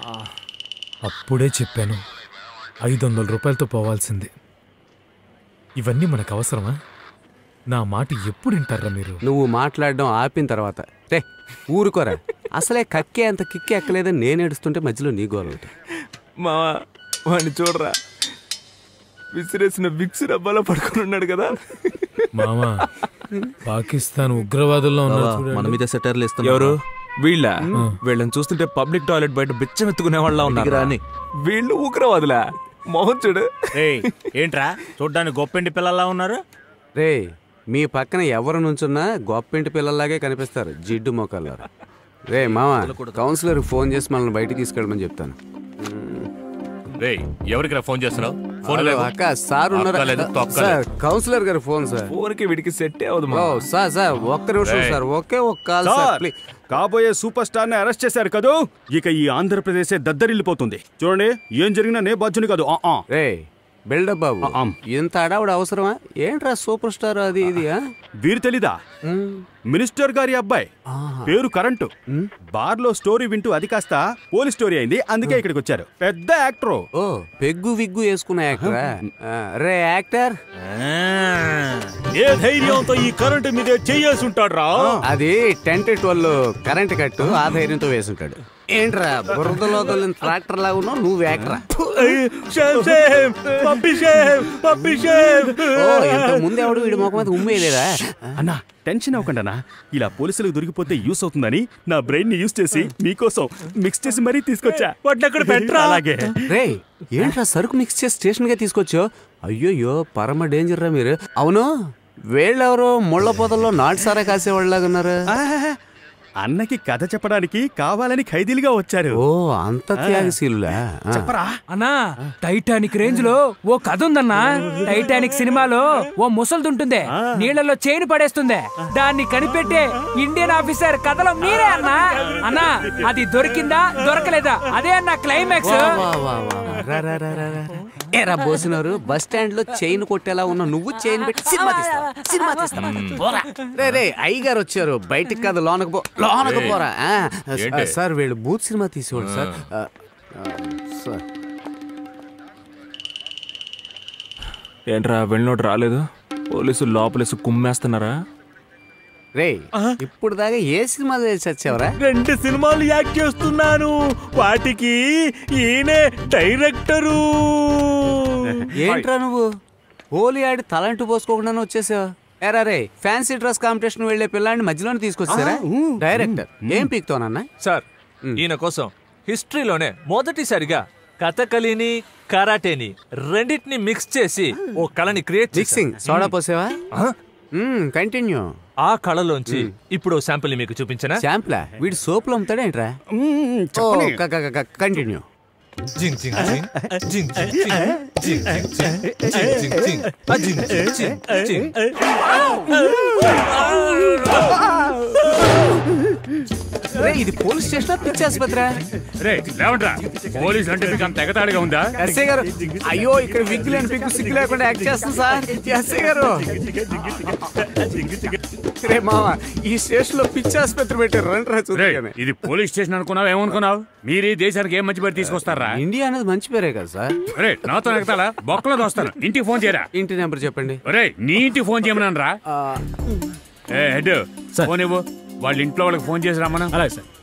అప్పుడే చెప్పాను ఐదు వందల రూపాయలతో పోవాల్సిందే ఇవన్నీ మనకు అవసరమా నా మాట ఎప్పుడు వింటారా మీరు నువ్వు మాట్లాడడం ఆపిన తర్వాత రే ఊరుకోరా అసలే కక్కే అంత కిక్కే ఎక్కలేదని నేను ఏడుస్తుంటే మధ్యలో నీ గోల ఒకటి. మా వాడిని చూడరా విసిరేసిన విక్స్ డబ్బాలో పడుకొని ఉన్నాడు కదా మామా పాకిస్తాన్ ఉగ్రవాదుల్లో ఉన్నారు బావా, చూడండి. మన మీద సెటర్లు ఇస్తున్నారు ఎవరు వీళ్ళ వీళ్ళని చూస్తుంటే పబ్లిక్ టాయిలెట్ బయట బిచ్చం ఎత్తుకునే వాళ్ళ ఉన్నారు రాని. వీళ్ళు ఉగ్రవాదులా మోహన్ చూడు ఏయ్ ఏంట్రా చూడ్డానికి గొప్పింటి పిల్లల్లా ఉన్నారు రే మీ పక్కన ఎవరు నుంచున్నా గొప్పింటి పిల్లల్లాగే కనిపిస్తారు జిడ్డు మొక్కలారు రే మామ కౌన్సిలర్కి ఫోన్ చేసి మనల్ని బయటికి తీసుకెళ్ళమని చెప్తాను రేయ్ ఎవరికి ఫోన్ చేస్తున్నావు ఫోన్ హలో, అక్క సార్ ఉన్నారు అక్కలేదు, తొక్కలేదు. సార్ కౌన్సిలర్ గారి ఫోన్ సార్ ఫోన్కి వీడికి సెట్ అవ్వదు ఓ సార్ సార్ ఒక్క నిమిషం సార్ ఒకే ఒక్క కాల్ సార్ సార్ ప్లీజ్ కాబోయే సూపర్ స్టార్ ని అరెస్ట్ చేశారు కదూ ఇక ఈ ఆంధ్రప్రదేశే దద్దరిల్లిపోతుంది చూడండి ఏం జరిగినా నే బాధ్యుని కాదు ఆ, ఆ. రే బిల్డప్ బాబు ఆ, ఆమ్. ఇంత అడావుడు అవసరమా ఏంట్రా సూపర్ స్టార్ అది ఇది ఆ? వీరు తెలీదా మినిస్టర్ గారి అబ్బాయి పేరు కరెంటు బార్ లో స్టోరీ వింటూ అది కాస్త పోలీస్ స్టోరీ అయింది అందుకే ఇక్కడికి వచ్చారు పెద్ద యాక్టర్ ఓ పెగ్గు విగ్గు వేసుకున్న యాక్టరా ఆ, రే యాక్టర్ ఏ ధైర్యంతో ఈ కరెంటు మీదే చెయ్యేసి ఉంటాడు రా అది టెన్ టు ట్వెల్వ్ కరెంట్ కట్టు ఆ ధైర్యంతో వేసుంటాడు ఏంట్రా బురదలో తోలిన ట్రాక్టర్ లాగా ఉన్నావు నువ్వు యాక్టరా ఓ ఇంత ముందు ఎవడు వీడి ముఖం మీద ఉమ్మేయలేదా అన్నా టెన్షన్ అవ్వకండి అన్నా ఇలా పోలీసులకు దొరికిపోతే యూస్ అవుతుందని నా బ్రెయిన్ ని యూస్ చేసి మీకోసం మిక్స్ చేసి మరీ తీసుకొచ్చా వాటిని అక్కడ పెట్టరా అలాగే రే ఏంట్రా సరుకు మిక్స్ చేసి స్టేషన్ గా తీసుకొచ్చావు అయ్యోయ్యో పరమ డేంజర్ రా మీరు అవును వీళ్ళెవరో ముళ్ళ పొదల్లో నాటు సారా కాసేవాళ్ళలాగా ఉన్నారు ఆహాహా. అన్నకి కథ చెప్పడానికి కావాలని ఖైదీలుగా వచ్చారు ఓ అంత త్యాగశీలులా ఆ. చెప్పరా అన్నా టైటానిక్ రేంజ్ లో ఓ కథ ఉందన్నా టైటానిక్ సినిమాలో ఓ ముసల్దుంటుంది నీళ్ళలో చైన్ పడేస్తుంది దాన్ని కనిపెట్టే ఇండియన్ ఆఫీసర్ కథలో మీరే అన్నా అన్నా అది దొరికిందా దొరకలేదా అదే అన్న క్లైమాక్స్ వా, వా, వా, వా, వా. రా, రా, రా, రా, రా. ఏరా బోసినారు బస్ స్టాండ్ లో చైన్ కొట్టేలా ఉన్న నువ్వు చైన్ పెట్టి సినిమా తీస్తావా సినిమా తీస్తావా పోరా రే రే అయ్యగారు వచ్చారు బయటికి కాదు లోనకు పో లోనకు పోరా ఆ, ఏంటి? సార్ వీళ్ళు బూత్ సినిమా తీసేవాడు సార్ ఆ, ఆ, సార్ ఏంట్రా వెళ్ళినోడు రాలేదు పోలీసులు లోపలేసి కుమ్మేస్తున్నారా రే ఇప్పుడు దాకా ఏ సినిమా తెలిసి వచ్చావరా రెండు సినిమాలు యాక్ట్ చేస్తున్నాను వాటికి ఈయనే డైరెక్టరు ఏంట్రా నువ్వు హోలీ ఆడి తలంటు పోసుకోకుండానే వచ్చేసావు ఎరా రే ఫ్యాన్సీ డ్రెస్ కాంపిటీషన్ వెళ్లే పిల్లాడిని మధ్యలోనే తీసుకొచ్చారా డైరెక్టర్ ఏం పీక్తోనన్నా సార్ ఈయన కోసం హిస్టరీలోనే మొదటిసారిగా కథకళిని కరాటేని రెండింటిని మిక్స్ చేసి ఓ కళని క్రియేట్ మిక్సింగ్ సోడా పోసావా కంటిన్యూ ఆ కళలోంచి ఇప్పుడు శాంపిల్ మీకు చూపించనా శాంప్లా వీడు సోపులు అమ్ముతాడా ఏంట్రా కంటిన్యూ జింగ్ జింగ్ జింగ్ జింగ్ జింగ్ జింగ్ జింగ్ జింగ్ జింగ్ జింగ్ ఆ జింగ్ జింగ్ జింగ్ జింగ్ రే ఇది పోలీస్ స్టేషన్ పిచ్చి ఆసుపత్రి రే లేవండ్రా పోలీస్ అంటే మీకు అంత ఎగతాళిగా ఉందా ఎస్ఐ గారు అయ్యో ఇక్కడ విగ్గు లేని పిగ్గు సిగ్గు లేకుండా యాక్ట్ చేస్తాం సార్ ఎస్ఐ గారు రే మామ ఈ స్టేషన్ లో పిచ్చి ఆసుపత్రి పెట్టారు రండి రా రే చూద్దాం ఇది పోలీస్ స్టేషన్ అనుకున్నావు ఏమనుకున్నావు మీరు ఈ దేశానికి ఏం మంచి పేరు తీసుకొస్తారా ఇండియా అనేది మంచి పేరే కదా సార్ రే నాతో ఎగతాలా బొక్కలో దోస్తాను ఇంటికి ఫోన్ చేయరా ఇంటి నెంబర్ చెప్పండి రే నీ ఇంటికి ఫోన్ చేయమన్నాను రా ఆ, ఏ హెడ్ ఫోన్ ఇవ్వు వాళ్ళ ఇంట్లో వాళ్ళకి ఫోన్ చేసి రమ్మను అలాగే సార్